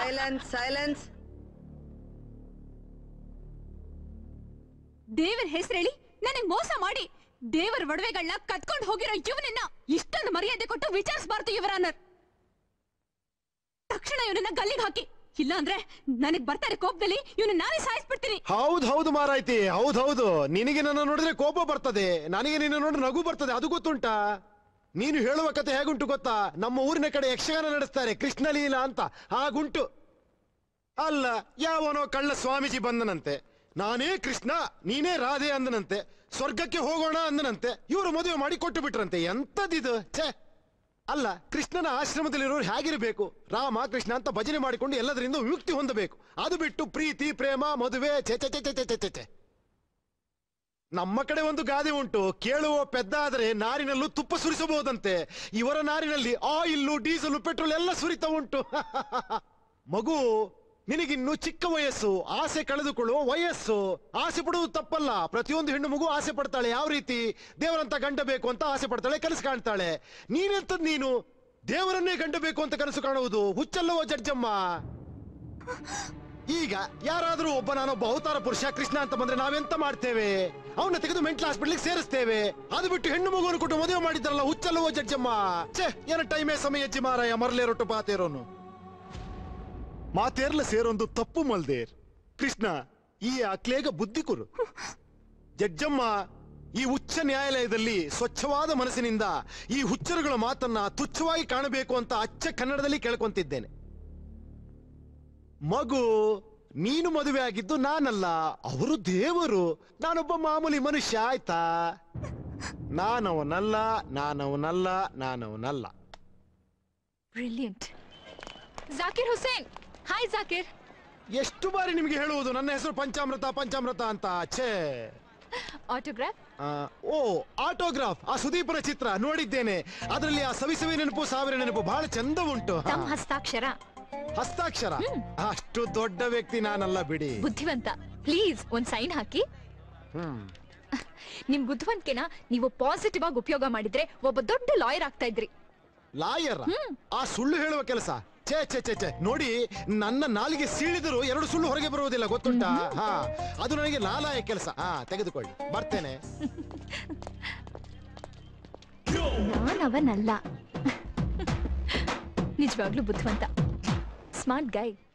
Silence silence ದೇವರ ಹೆಸರೇಳಿ ನನಗ್ ಮೋಸ ಮಾಡಿ ದೇವರ ಒಡವೆಗಳನ್ನ ಕತ್ಕೊಂಡು ಹೋಗಿರೋ ಇವನನ್ನ ಇಷ್ಟೊಂದು ಮರ್ಯಾದೆ ಕೊಟ್ಟು ವಿಚಾರಿಸಬಾರ್ದು ಇವರನ್ನ ತಕ್ಷಣ ಇವನನ್ನ ಗಲ್ಲಿಗೆ ಹಾಕಿ ಇಲ್ಲ ಅಂದ್ರೆ ನನಗ್ ಬರ್ತಾರೆ ಕೋಪದಲ್ಲಿ ಇವನು ನಾನೇ ಸಾಯಿಸ್ಬಿಡ್ತೀನಿ ಹೌದ್ ಹೌದು ಮಾರಾಯ್ತಿ ಹೌದ್ ಹೌದು ನಿನಗೆ ನನ್ನ ನೋಡಿದ್ರೆ ಕೋಪ ಬರ್ತದೆ ನನಗೆ ನಿನ್ನ ನೋಡಿದ್ರೆ ನಗು ಬರ್ತದೆ ಅದು ಗೊತ್ತುಂಟಾ ನೀನು ಹೇಳುವ ಕತೆ ಹೇಗುಂಟು ಗೊತ್ತಾ ನಮ್ಮ ಊರಿನ ಕಡೆ ಯಕ್ಷಗಾನ ನಡೆಸ್ತಾರೆ ಕೃಷ್ಣ ಲೀಲಾ ಅಂತ ಹಾಗುಂಟು ಅಲ್ಲ ಯಾವನೋ ಕಳ್ಳ ಸ್ವಾಮೀಜಿ ಬಂದನಂತೆ ನಾನೇ ಕೃಷ್ಣ ನೀನೇ ರಾಧೆ ಅಂದನಂತೆ ಸ್ವರ್ಗಕ್ಕೆ ಹೋಗೋಣ ಅಂದನಂತೆ ಇವರು ಮದುವೆ ಮಾಡಿ ಕೊಟ್ಟು ಬಿಟ್ರಂತೆ ಎಂತದಿದು ಛೇ ಅಲ್ಲ ಕೃಷ್ಣನ ಆಶ್ರಮದಲ್ಲಿರೋರು ಹೇಗಿರಬೇಕು ರಾಮ ಕೃಷ್ಣ ಅಂತ ಭಜನೆ ಮಾಡಿಕೊಂಡು ಎಲ್ಲದರಿಂದ ವಿಮುಕ್ತಿ ಹೊಂದಬೇಕು ಅದು ಬಿಟ್ಟು ಪ್ರೀತಿ ಪ್ರೇಮ ಮದುವೆ ಛೆ ಛೆ ಛೆ ಛೆ ಛೆ ಛೆ ಛೆ ಛೆ. ನಮ್ಮ ಕಡೆ ಒಂದು ಗಾದೆ ಉಂಟು ಕೇಳುವ ಪೆದ್ದ ಆದರೆ ನಾರಿನಲ್ಲೂ ತುಪ್ಪ ಸುರಿಸಬಹುದಂತೆ ಇವರ ನಾರಿನಲ್ಲಿ ಆಯಿಲ್ಲು ಡೀಸೆಲ್ ಪೆಟ್ರೋಲ್ ಎಲ್ಲ ಸುರಿತಾ ಉಂಟು ಮಗು ನಿನಗಿನ್ನು ಚಿಕ್ಕ ವಯಸ್ಸು ಆಸೆ ಕಳೆದುಕೊಳ್ಳುವ ವಯಸ್ಸು ಆಸೆ ಪಡುವುದು ತಪ್ಪಲ್ಲ ಪ್ರತಿಯೊಂದು ಹೆಣ್ಣು ಮಗು ಆಸೆ ಪಡ್ತಾಳೆ ಯಾವ ರೀತಿ ದೇವರಂತ ಗಂಡ ಬೇಕು ಅಂತ ಆಸೆ ಪಡ್ತಾಳೆ ಕನಸು ಕಾಣ್ತಾಳೆ ನೀನೆಂತದ್ ನೀನು ದೇವರನ್ನೇ ಗಂಡ ಬೇಕು ಅಂತ ಕನಸು ಕಾಣುವುದು ಹುಚ್ಚಲ್ಲವೋ ಜಡ್ಜಮ್ಮ ಈಗ ಯಾರಾದ್ರೂ ಒಬ್ಬ ನಾನೊಬ್ಬ ಅವತಾರ ಪುರುಷ ಕೃಷ್ಣ ಅಂತ ಬಂದ್ರೆ ನಾವೆಂತ ಮಾಡ್ತೇವೆ ಅವನ್ನ ತೆಗೆದು ಮೆಂಟಲ್ ಹಾಸ್ಪಿಟಲ್ ಸೇರಿಸ್ತೇವೆ ಅದು ಬಿಟ್ಟು ಹೆಣ್ಣು ಮಗುವನ್ನು ಕೊಟ್ಟು ಮದುವೆ ಮಾಡಿದ್ರಲ್ಲ ಹುಚ್ಚಲ್ಲವೋ ಜಡ್ಜಮ್ಮ ಛೇ ಏನ ಟೈಮೇ ಸಮಯ ಅಜ್ಜಿ ಮಾರಾಯ ಮರಲೇ ರೊಟ್ಟು ಪಾತೇರೋನು ಮಾತೇರ್ಲ ಸೇರೊಂದು ತಪ್ಪು ಮಲ್ದೇರ್ ಕೃಷ್ಣ ಈ ಅಕ್ಲೇಗ ಬುದ್ಧಿ ಕುರು ಜಡ್ಜಮ್ಮ ಈ ಉಚ್ಚ ನ್ಯಾಯಾಲಯದಲ್ಲಿ ಸ್ವಚ್ಛವಾದ ಮನಸ್ಸಿನಿಂದ ಈ ಹುಚ್ಚರುಗಳ ಮಾತನ್ನ ತುಚ್ಛವಾಗಿ ಕಾಣಬೇಕು ಅಂತ ಅಚ್ಚ ಕನ್ನಡದಲ್ಲಿ ಕೇಳ್ಕೊಂತಿದ್ದೇನೆ ಮಗು ನೀನು ಮದುವೆ ಆಗಿದ್ದು ನಾನಲ್ಲ ಅವರು ದೇವರು ನಾನೊಬ್ಬ ಮಾಮೂಲಿ ಮನುಷ್ಯ ಆಯ್ತಾ ನಾನವನಲ್ಲ ನಾನವನಲ್ಲ ನಾನವನಲ್ಲ ಬ್ರಿಲಿಯಂಟ್ ಜಾಕಿರ್ ಹುಸೇನ್ ಹಾಯ್ ಜಾಕಿರ್ ಎಷ್ಟು ಬಾರಿ ನಿಮ್ಗೆ ಹೇಳುವುದು ನನ್ನ ಹೆಸರು ಪಂಚಾಮೃತ ಪಂಚಾಮೃತ ಅಂತ ಛೇ ಆಟೋಗ್ರಾಫ್ ಆ, ಓ ಆಟೋಗ್ರಾಫ್ ಆ ಸುದೀಪನ ಚಿತ್ರ ನೋಡಿದ್ದೇನೆ ಅದರಲ್ಲಿ ಆ ಸವಿಸವಿ ನೆನಪು ಸಾವಿರ ನೆನಪು ಬಹಳ ಚಂದ ಉಂಟು ತಮ್ಮ ಹಸ್ತಾಕ್ಷರ ಹಸ್ತಾಕ್ಷರ ಅಷ್ಟು ದೊಡ್ಡ ವ್ಯಕ್ತಿ ನಾನಲ್ಲ ಬಿಡಿ ಬುದ್ಧಿವಂತ ಪ್ಲೀಸ್ ಒಂದ್ ಸೈನ್ ಹಾಕಿ ಹ್ಮ್ ನಿಮ್ ಬುದ್ಧಿವಂತಿಕೆನ ನೀವು ಪಾಸಿಟಿವ್ ಆಗಿ ಉಪಯೋಗ ಮಾಡಿದ್ರೆ ಒಬ್ಬ ದೊಡ್ಡ ಲಾಯರ್ ಆಗ್ತಾ ಇದ್ರಿ ಲಾಯರ್ ಆ ಸುಳ್ಳು ಹೇಳುವ ಕೆಲಸ ಛೇ ಛೇ ಛೇ ಛೇ ನೋಡಿ ನನ್ನ ನಾಲಿಗೆ ಸೀಳಿದರೂ ಎರಡು ಸುಳ್ಳು ಹೊರಗೆ ಬರುವುದಿಲ್ಲ ಗೊತ್ತುಂಟಾ ಹಾ ಅದು ನನಗೆ ಲಾಲಾಯ ಕೆಲಸ ಹಾ ತೆಗೆದುಕೊಳ್ಳಿ ಬರ್ತೇನೆ ನಾನವನಲ್ಲ ನಿಜವಾಗ್ಲೂ ಬುದ್ಧಿವಂತ ಸ್ಮಾರ್ಟ್ ಗೈ